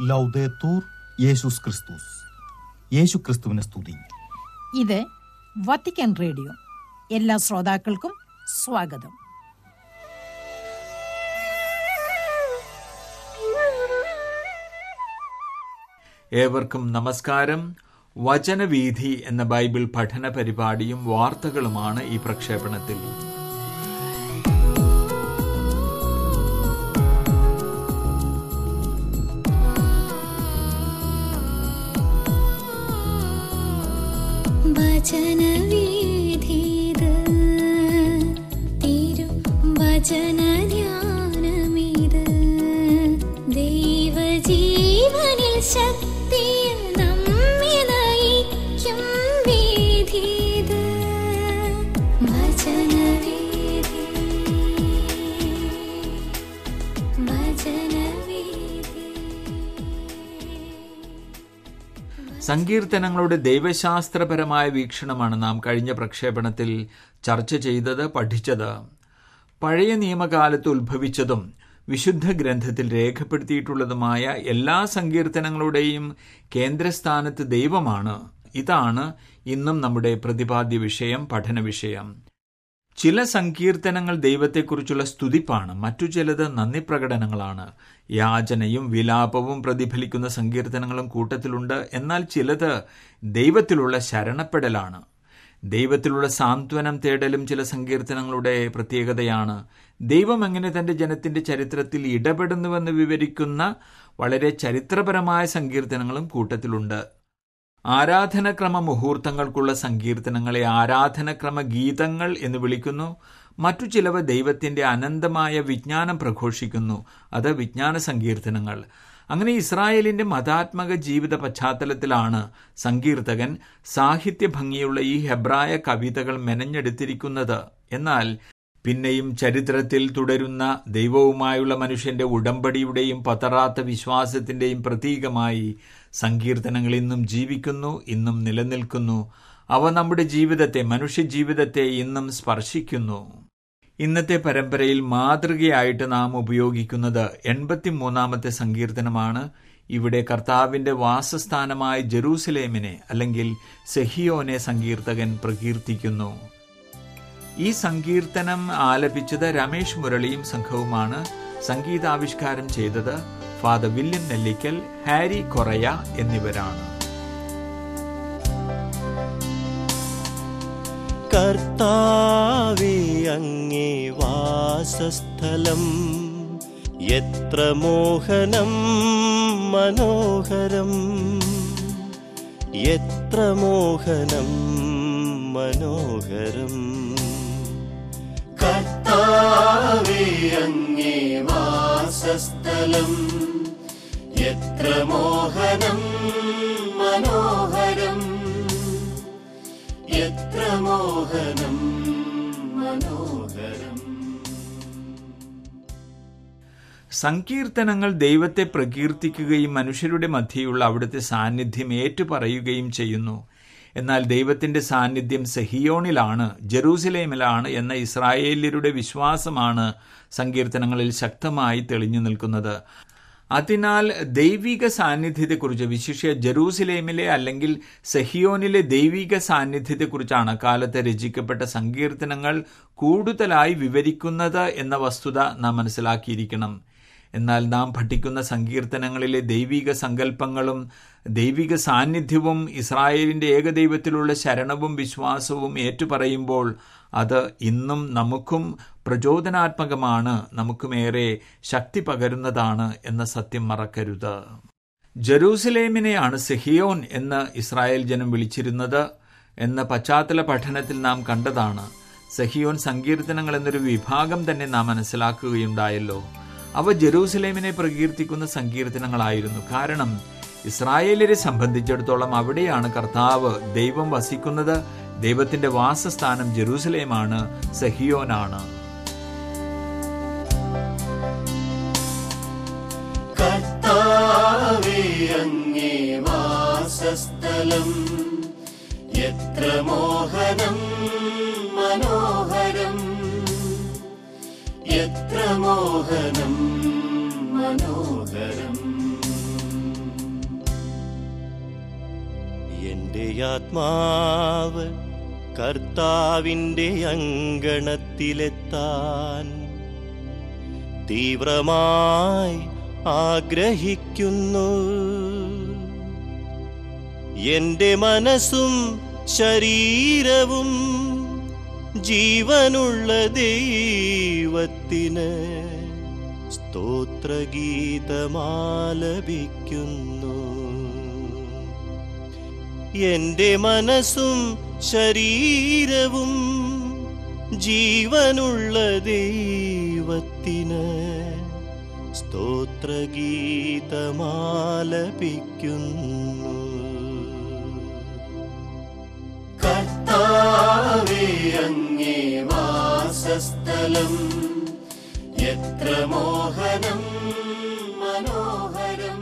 ലൗദേത്തൂർ യേശുസ് ക്രിസ്തുസ് യേശു ക്രിസ്തുവിനെ സ്തുതി ഇത് വത്തിക്കാൻ റേഡിയോ എല്ലാ ശ്രോതാക്കൾക്കും സ്വാഗതം ഏവർക്കും നമസ്കാരം വചനവീഥി എന്ന ബൈബിൾ പഠന പരിപാടിയും വാർത്തകളുമാണ് ഈ പ്രക്ഷേപണത്തിൽ വചനവീഥിത് തിരു വചനധ്യാനമിത് ദൈവജീവനിൽ ശക്തിയിൽ നമ്മെ നയിക്കും വീഥിത് വചനവീഥി വചനവീഥി സങ്കീർത്തനങ്ങളുടെ ദൈവശാസ്ത്രപരമായ വീക്ഷണമാണ് നാം കഴിഞ്ഞ പ്രക്ഷേപണത്തിൽ ചർച്ച ചെയ്തത് പഠിച്ചത് പഴയ നിയമകാലത്ത് ഉത്ഭവിച്ചതും വിശുദ്ധ ഗ്രന്ഥത്തിൽ രേഖപ്പെടുത്തിയിട്ടുള്ളതുമായ എല്ലാ സങ്കീർത്തനങ്ങളുടെയും കേന്ദ്രസ്ഥാനത്ത് ദൈവമാണ് ഇതാണ് ഇന്നും നമ്മുടെ പ്രതിപാദ്യ വിഷയം പഠന വിഷയം ചില സങ്കീർത്തനങ്ങൾ ദൈവത്തെക്കുറിച്ചുള്ള സ്തുതിപ്പാണ് മറ്റു ചിലത് നന്ദി പ്രകടനങ്ങളാണ് യാചനയും വിലാപവും പ്രതിഫലിക്കുന്ന സങ്കീർത്തനങ്ങളും കൂട്ടത്തിലുണ്ട് എന്നാൽ ചിലത് ദൈവത്തിലുള്ള ശരണപ്പെടലാണ് ദൈവത്തിലുള്ള സാന്ത്വനം തേടലും ചില സങ്കീർത്തനങ്ങളുടെ പ്രത്യേകതയാണ് ദൈവം എങ്ങനെ തന്റെ ജനത്തിന്റെ ചരിത്രത്തിൽ ഇടപെടുന്നുവെന്ന് വിവരിക്കുന്ന വളരെ ചരിത്രപരമായ സങ്കീർത്തനങ്ങളും കൂട്ടത്തിലുണ്ട് ആരാധനക്രമ മുഹൂർത്തങ്ങൾക്കുള്ള സങ്കീർത്തനങ്ങളെ ആരാധനക്രമ ഗീതങ്ങൾ എന്ന് വിളിക്കുന്നു മറ്റു ചിലവ ദൈവത്തിന്റെ അനന്തമായ വിജ്ഞാനം പ്രഘോഷിക്കുന്നു അത് വിജ്ഞാന സങ്കീർത്തനങ്ങൾ അങ്ങനെ ഇസ്രായേലിന്റെ മതാത്മക ജീവിത പശ്ചാത്തലത്തിലാണ് സങ്കീർത്തകൻ സാഹിത്യ ഭംഗിയുള്ള ഈ ഹെബ്രായ കവിതകൾ മെനഞ്ഞെടുത്തിരിക്കുന്നത് എന്നാൽ പിന്നെയും ചരിത്രത്തിൽ തുടരുന്ന ദൈവവുമായുള്ള മനുഷ്യന്റെ ഉടമ്പടിയുടെയും പതറാത്ത വിശ്വാസത്തിന്റെയും പ്രതീകമായി സങ്കീർത്തനങ്ങൾ ഇന്നും ജീവിക്കുന്നു ഇന്നും നിലനിൽക്കുന്നു അവ നമ്മുടെ ജീവിതത്തെ മനുഷ്യ ജീവിതത്തെ ഇന്നും സ്പർശിക്കുന്നു ഇന്നത്തെ പരമ്പരയിൽ മാതൃകയായിട്ട് നാം ഉപയോഗിക്കുന്നത് എൺപത്തിമൂന്നാമത്തെ സങ്കീർത്തനമാണ് ഇവിടെ കർത്താവിന്റെ വാസസ്ഥാനമായ ജെറൂസലേമിനെ അല്ലെങ്കിൽ സെഹിയോനെ സങ്കീർത്തകൻ പ്രകീർത്തിക്കുന്നു ഈ സങ്കീർത്തനം ആലപിച്ചത് രമേശ് മുരളിയും സംഘവുമാണ് സംഗീതാവിഷ്കാരം ചെയ്തത് ഫാദർ വില്യം നെല്ലിക്കൽ ഹാരി കൊറയ എന്നിവരാണ് കർത്താവേ അങ്ങേ വാസസ്ഥലം എത്ര മോഹനം മനോഹരം എത്ര മോഹനം മനോഹരം കർത്താവേ അങ്ങേ വാസസ്ഥലം എത്ര മോഹനം മനോഹരം എത്ര മോഹനം മനോഹരം സങ്കീർത്തനങ്ങൾ ദൈവത്തെ പ്രകീർത്തിക്കുകയും മനുഷ്യരുടെ മധ്യയുള്ള അവിടുത്തെ സാന്നിധ്യം ഏറ്റുപറയുകയും ചെയ്യുന്നു എന്നാൽ ദൈവത്തിന്റെ സാന്നിധ്യം സെഹിയോണിലാണ് ജെറൂസലേമിലാണ് എന്ന ഇസ്രായേല്യരുടെ വിശ്വാസമാണ് സങ്കീർത്തനങ്ങളിൽ ശക്തമായി തെളിഞ്ഞു നിൽക്കുന്നത് അതിനാൽ ദൈവിക സാന്നിധ്യത്തെക്കുറിച്ച് വിശിഷ്യ ജെറൂസലേമിലെ അല്ലെങ്കിൽ സെഹിയോനിലെ ദൈവിക സാന്നിധ്യത്തെക്കുറിച്ചാണ് അക്കാലത്ത് രചിക്കപ്പെട്ട സങ്കീർത്തനങ്ങൾ കൂടുതലായി വിവരിക്കുന്നത് എന്ന വസ്തുത നാം മനസ്സിലാക്കിയിരിക്കണം എന്നാൽ നാം പഠിക്കുന്ന സങ്കീർത്തനങ്ങളിലെ ദൈവിക സങ്കല്പങ്ങളും ദൈവിക സാന്നിധ്യവും ഇസ്രായേലിന്റെ ഏകദൈവത്തിലുള്ള ശരണവും വിശ്വാസവും ഏറ്റുപറയുമ്പോൾ അത് ഇന്നും നമുക്കും പ്രചോദനാത്മകമാണ് നമുക്കുമേറെ ശക്തി പകരുന്നതാണ് എന്ന സത്യം മറക്കരുത് ജെറൂസലേമിനെയാണ് സെഹിയോൻ എന്ന് ഇസ്രായേൽ ജനം വിളിച്ചിരുന്നത് എന്ന പശ്ചാത്തല പഠനത്തിൽ നാം കണ്ടതാണ് സെഹിയോൻ സങ്കീർത്തനങ്ങൾ എന്നൊരു വിഭാഗം തന്നെ നാം മനസ്സിലാക്കുകയുണ്ടായല്ലോ അവ ജെറൂസലേമിനെ പ്രകീർത്തിക്കുന്ന സങ്കീർത്തനങ്ങളായിരുന്നു കാരണം ഇസ്രായേലിനെ സംബന്ധിച്ചിടത്തോളം അവിടെയാണ് കർത്താവ് ദൈവം വസിക്കുന്നത് ദൈവത്തിന്റെ വാസസ്ഥാനം ജെറൂസലേമാണ് സഹിയോനാണ് കർത്താവേ അങ്ങേ വാസസ്ഥലം എത്ര മോഹനം മനോഹരം എത്ര മോഹനം മനോഹരം എന്റെ ആത്മാവ് കർത്താവിന്റെ അങ്കണത്തിലെത്താൻ തീവ്രമായി ആഗ്രഹിക്കുന്നു എന്റെ മനസ്സും ശരീരവും ജീവനുള്ള ദൈവത്തിന് സ്തോത്രഗീതമാലപിക്കുന്നു എന്റെ മനസ്സും ശരീരവും ജീവനുള്ള ദൈവത്തിന് സ്തോത്രഗീതമാലപിക്കുന്നു കർത്താവേ അങ്ങേ വാസസ്ഥലം എത്ര മോഹനം മനോഹരം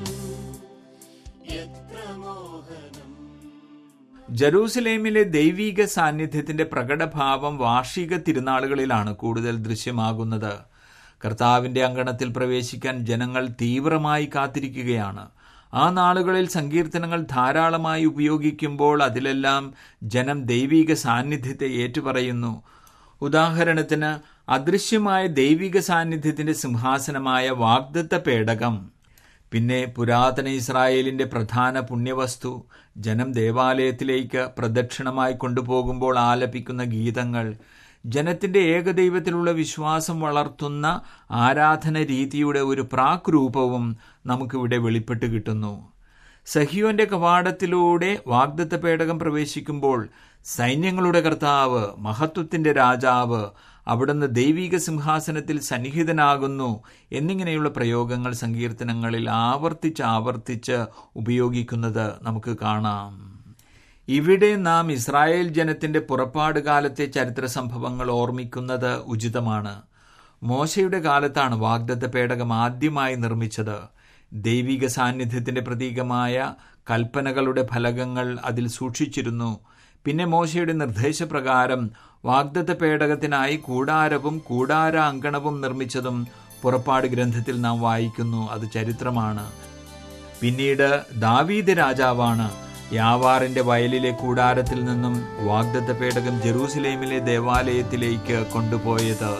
എത്ര മോഹനം ജെറൂസലേമിലെ ദൈവീക സാന്നിധ്യത്തിന്റെ പ്രകടഭാവം വാർഷിക തിരുനാളുകളിലാണ് കൂടുതൽ ദൃശ്യമാകുന്നത് കർത്താവിന്റെ അങ്കണത്തിൽ പ്രവേശിക്കാൻ ജനങ്ങൾ തീവ്രമായി കാത്തിരിക്കുകയാണ് ആ നാളുകളിൽ സങ്കീർത്തനങ്ങൾ ധാരാളമായി ഉപയോഗിക്കുമ്പോൾ അതിലെല്ലാം ജനം ദൈവീക സാന്നിധ്യത്തെ ഏറ്റുപറയുന്നു ഉദാഹരണത്തിന് അദൃശ്യമായ ദൈവിക സാന്നിധ്യത്തിന്റെ സിംഹാസനമായ വാഗ്ദത്ത പേടകം പിന്നെ പുരാതന ഇസ്രായേലിന്റെ പ്രധാന പുണ്യവസ്തു ജനം ദേവാലയത്തിലേക്ക് പ്രദക്ഷിണമായി കൊണ്ടുപോകുമ്പോൾ ആലപിക്കുന്ന ഗീതങ്ങൾ ജനത്തിന്റെ ഏകദൈവത്തിലുള്ള വിശ്വാസം വളർത്തുന്ന ആരാധന രീതിയുടെ ഒരു പ്രാക് രൂപവും നമുക്കിവിടെ വെളിപ്പെട്ട് കിട്ടുന്നു സഹിയോന്റെ കവാടത്തിലൂടെ വാഗ്ദത്ത പേടകം പ്രവേശിക്കുമ്പോൾ സൈന്യങ്ങളുടെ കർത്താവ് മഹത്വത്തിന്റെ രാജാവ് അവിടുന്ന് ദൈവിക സിംഹാസനത്തിൽ സന്നിഹിതനാകുന്നു എന്നിങ്ങനെയുള്ള പ്രയോഗങ്ങൾ സങ്കീർത്തനങ്ങളിൽ ആവർത്തിച്ച് ആവർത്തിച്ച് ഉപയോഗിക്കുന്നത് നമുക്ക് കാണാം ഇവിടെ നാം ഇസ്രായേൽ ജനത്തിന്റെ പുറപ്പാട് കാലത്തെ ചരിത്ര സംഭവങ്ങൾ ഓർമ്മിക്കുന്നത് ഉചിതമാണ് മോശയുടെ കാലത്താണ് വാഗ്ദത്ത പേടകം ആദ്യമായി നിർമ്മിച്ചത് ദൈവിക സാന്നിധ്യത്തിന്റെ പ്രതീകമായ കൽപ്പനകളുടെ ഫലകങ്ങൾ അതിൽ സൂക്ഷിച്ചിരുന്നു പിന്നെ മോശയുടെ നിർദ്ദേശപ്രകാരം വാഗ്ദത്ത പേടകത്തിനായി കൂടാരവും കൂടാര അങ്കണവും നിർമ്മിച്ചതും പുറപ്പാട് ഗ്രന്ഥത്തിൽ നാം വായിക്കുന്നു അത് ചരിത്രമാണ് പിന്നീട് ദാവീദ് രാജാവാണ് യാവാറിന്റെ വയലിലെ കൂടാരത്തിൽ നിന്നും വാഗ്ദത്ത പേടകം ജെറൂസലേമിലെ ദേവാലയത്തിലേക്ക് കൊണ്ടുപോയത്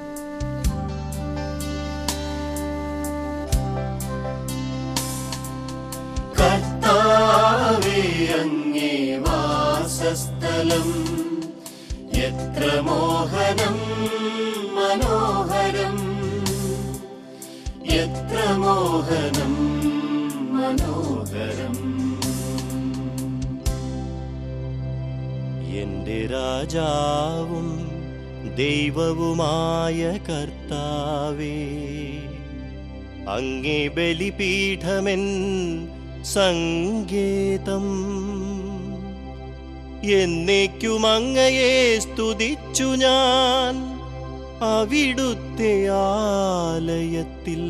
കർത്താവേ അങ്ങേ വാസസ്ഥലം എത്ര മോഹനം മനോഹരം എത്ര മോഹനം മനോഹരം എന്റെ രാജാവും ദൈവവുമായ കർത്താവേ അങ്ങേ ബലിപീഠമെൻ സങ്കേതം എന്നേക്കും അങ്ങയെ സ്തുതിച്ചു ഞാൻ അവിടുത്തെ ആലയത്തിൽ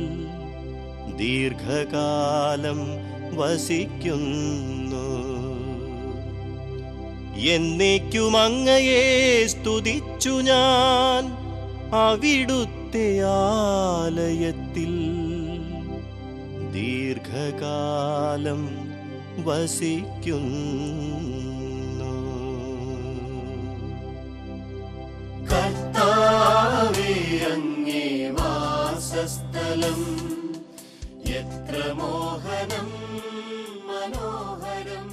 ദീർഘകാലം വസിക്കുന്നു എന്നേക്കും അങ്ങയെ സ്തുതിച്ചു ഞാൻ അവിടുത്തെ ആലയത്തിൽ ദീർഘകാലം വസിക്കുന്നു കർത്താവേ അങ്ങേ വാസസ്ഥലം എത്ര മോഹനം മനോഹരം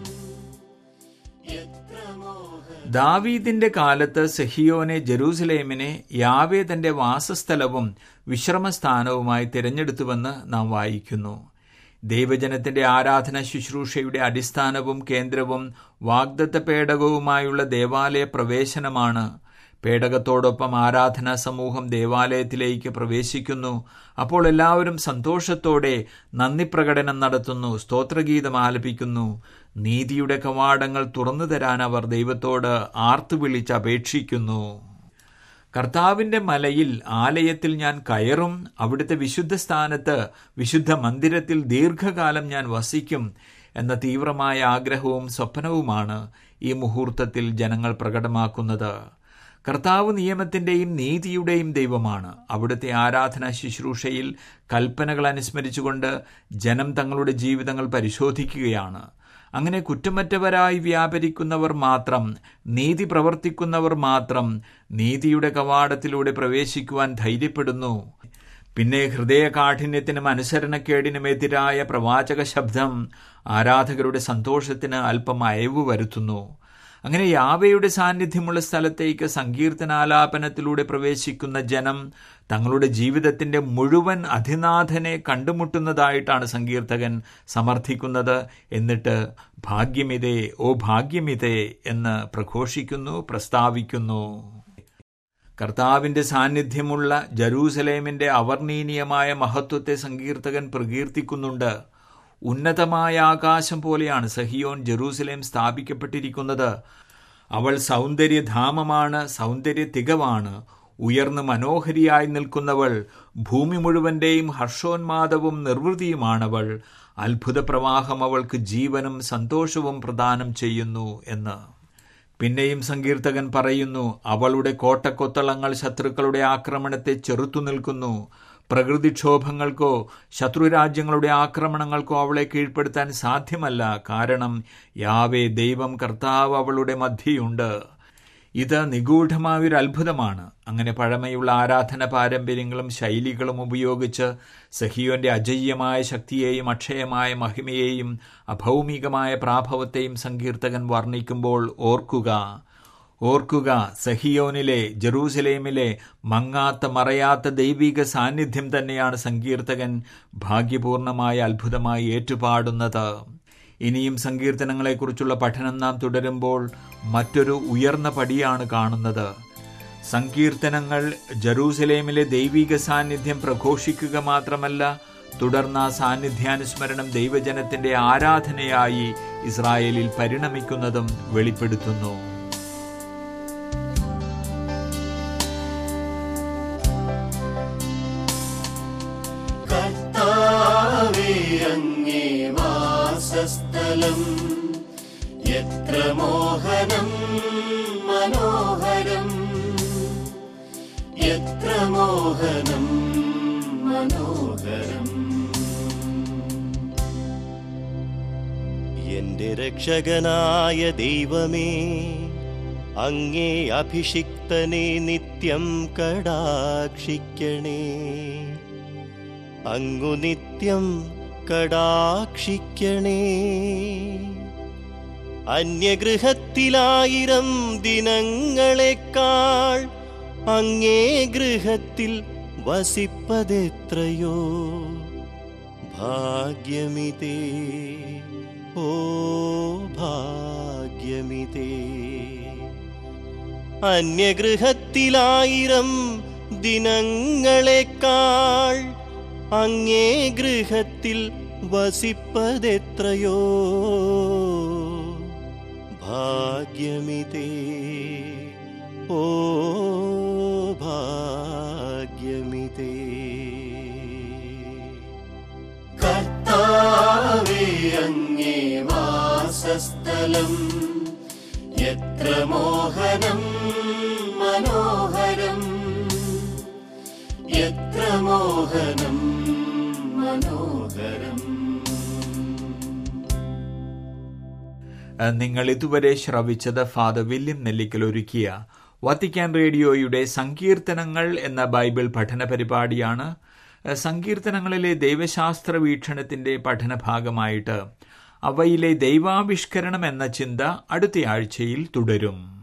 എത്ര മോഹനം ദാവീദിന്റെ കാലത്ത് സെഹിയോനെ ജെറൂസലേമിനെ യാവേ തന്റെ വാസസ്ഥലവും വിശ്രമസ്ഥാനവുമായി തിരഞ്ഞെടുത്തുവെന്ന് നാം വായിക്കുന്നു ദൈവജനത്തിന്റെ ആരാധന ശുശ്രൂഷയുടെ അടിസ്ഥാനവും കേന്ദ്രവും വാഗ്ദത്ത പേടകവുമായുള്ള ദേവാലയ പ്രവേശനമാണ് പേടകത്തോടൊപ്പം ആരാധനാ സമൂഹം ദേവാലയത്തിലേക്ക് പ്രവേശിക്കുന്നു അപ്പോൾ എല്ലാവരും സന്തോഷത്തോടെ നന്ദി പ്രകടനം നടത്തുന്നു സ്തോത്രഗീതം ആലപിക്കുന്നു നീതിയുടെ കവാടങ്ങൾ തുറന്നു തരാൻ അവർ ദൈവത്തോട് ആർത്തു വിളിച്ച് അപേക്ഷിക്കുന്നു കർത്താവിന്റെ മലയിൽ ആലയത്തിൽ ഞാൻ കയറും അവിടുത്തെ വിശുദ്ധ സ്ഥാനത്ത് വിശുദ്ധ മന്ദിരത്തിൽ ദീർഘകാലം ഞാൻ വസിക്കും എന്ന തീവ്രമായ ആഗ്രഹവും സ്വപ്നവുമാണ് ഈ മുഹൂർത്തത്തിൽ ജനങ്ങൾ പ്രകടമാക്കുന്നത് കർത്താവ് നിയമത്തിന്റെയും നീതിയുടെയും ദൈവമാണ് അവിടുത്തെ ആരാധന ശുശ്രൂഷയിൽ കൽപ്പനകൾ അനുസ്മരിച്ചുകൊണ്ട് ജനം തങ്ങളുടെ ജീവിതങ്ങൾ പരിശോധിക്കുകയാണ് അങ്ങനെ കുറ്റമറ്റവരായി വ്യാപരിക്കുന്നവർ മാത്രം നീതി പ്രവർത്തിക്കുന്നവർ മാത്രം നീതിയുടെ കവാടത്തിലൂടെ പ്രവേശിക്കുവാൻ ധൈര്യപ്പെടുന്നു പിന്നെ ഹൃദയകാഠിന്യത്തിനും അനുസരണക്കേടിനും എതിരായ പ്രവാചക ശബ്ദം ആരാധകരുടെ സന്തോഷത്തിന് അല്പം അയവ് വരുത്തുന്നു അങ്ങനെ യാവയുടെ സാന്നിധ്യമുള്ള സ്ഥലത്തേക്ക് സങ്കീർത്തനാലാപനത്തിലൂടെ പ്രവേശിക്കുന്ന ജനം തങ്ങളുടെ ജീവിതത്തിന്റെ മുഴുവൻ അധിനാഥനെ കണ്ടുമുട്ടുന്നതായിട്ടാണ് സങ്കീർത്തകൻ സമർത്ഥിക്കുന്നത് എന്നിട്ട് ഭാഗ്യമിതേ ഓ ഭാഗ്യമിതേ എന്ന് പ്രഘോഷിക്കുന്നു പ്രസ്താവിക്കുന്നു കർത്താവിന്റെ സാന്നിധ്യമുള്ള ജറൂസലേമിന്റെ അവർണീനീയമായ മഹത്വത്തെ സങ്കീർത്തകൻ പ്രകീർത്തിക്കുന്നുണ്ട് ഉന്നതമായ ആകാശം പോലെയാണ് സഹിയോൻ ജെറൂസലേം സ്ഥാപിക്കപ്പെട്ടിരിക്കുന്നത് അവൾ സൗന്ദര്യധാമമാണ് സൗന്ദര്യ തികവാണ് ഉയർന്ന് മനോഹരിയായി നിൽക്കുന്നവൾ ഭൂമി മുഴുവന്റെയും ഹർഷോന്മാദവും നിർവൃതിയുമാണവൾ അത്ഭുത പ്രവാഹം അവൾക്ക് ജീവനും സന്തോഷവും പ്രദാനം ചെയ്യുന്നു എന്ന് പിന്നെയും സങ്കീർത്തകൻ പറയുന്നു അവളുടെ കോട്ടക്കൊത്തളങ്ങൾ ശത്രുക്കളുടെ ആക്രമണത്തെ ചെറുത്തു നിൽക്കുന്നു പ്രകൃതിക്ഷോഭങ്ങൾക്കോ ശത്രുരാജ്യങ്ങളുടെ ആക്രമണങ്ങൾക്കോ അവളെ കീഴ്പ്പെടുത്താൻ സാധ്യമല്ല കാരണം യാവേ ദൈവം കർത്താവ് അവളുടെ മധ്യയുണ്ട് ഇത് നിഗൂഢമായ ഒരു അത്ഭുതമാണ് അങ്ങനെ പഴമയുള്ള ആരാധന പാരമ്പര്യങ്ങളും ശൈലികളും ഉപയോഗിച്ച് സഹിയോന്റെ അജയ്യമായ ശക്തിയെയും അക്ഷയമായ മഹിമയെയും അഭൗമികമായ പ്രാഭവത്തെയും സങ്കീർത്തകൻ വർണ്ണിക്കുമ്പോൾ ഓർക്കുക ഓർക്കുക സഹിയോനിലെ ജെറൂസലേമിലെ മങ്ങാത്ത മറയാത്ത ദൈവിക സാന്നിധ്യം തന്നെയാണ് സങ്കീർത്തകൻ ഭാഗ്യപൂർണമായ അത്ഭുതമായി ഏറ്റുപാടുന്നത് ഇനിയും സങ്കീർത്തനങ്ങളെക്കുറിച്ചുള്ള പഠനം നാം തുടരുമ്പോൾ മറ്റൊരു ഉയർന്ന പടിയാണ് കാണുന്നത് സങ്കീർത്തനങ്ങൾ ജറൂസലേമിലെ ദൈവിക സാന്നിധ്യം പ്രഘോഷിക്കുക മാത്രമല്ല തുടർന്ന് ആ സാന്നിധ്യാനുസ്മരണം ദൈവജനത്തിന്റെ ആരാധനയായി ഇസ്രായേലിൽ പരിണമിക്കുന്നതും വെളിപ്പെടുത്തുന്നു കർത്താവേ അങ്ങേ വാസസ്ഥലം എത്ര മോഹനം മനോഹരം എത്ര മോഹനം മനോഹരം എന്റെ രക്ഷകനായ ദൈവമേ അങ്ങേ അഭിഷിക്തനെ നിത്യം കടാക്ഷിക്കണേ അങ്ങു നിത്യം കടാക്ഷിക്കണേ അന്യഗൃഹത്തിലായിരം ദിനങ്ങളെക്കാൾ അങ്ങേ ഗൃഹത്തിൽ വസിപ്പതെത്രയോ ഭാഗ്യമിതേ ഓ ഭാഗ്യമിതേ അന്യഗൃഹത്തിലായിരം ദിനങ്ങളെക്കാൾ അങ്ങേ ഗൃഹത്തിൽ വസിപ്പതെത്രയോ ഭാഗ്യമിതേ ഓ ഭാഗ്യമിതേ കർത്താവേ അങ്ങേ വാസസ്ഥലം എത്ര മോഹനം മനോഹരം എത്ര മോഹനം മനോഹരം നിങ്ങൾ ഇതുവരെ ശ്രവിച്ചത് ഫാദർ വില്യം നെല്ലിക്കൽ ഒരുക്കിയ വത്തിക്കാൻ റേഡിയോയുടെ സങ്കീർത്തനങ്ങൾ എന്ന ബൈബിൾ പഠന പരിപാടിയാണ് സങ്കീർത്തനങ്ങളിലെ ദൈവശാസ്ത്ര വീക്ഷണത്തിന്റെ പഠനഭാഗമായിട്ട് അവയിലെ ദൈവാവിഷ്കരണം എന്ന ചിന്ത അടുത്തയാഴ്ചയിൽ തുടരും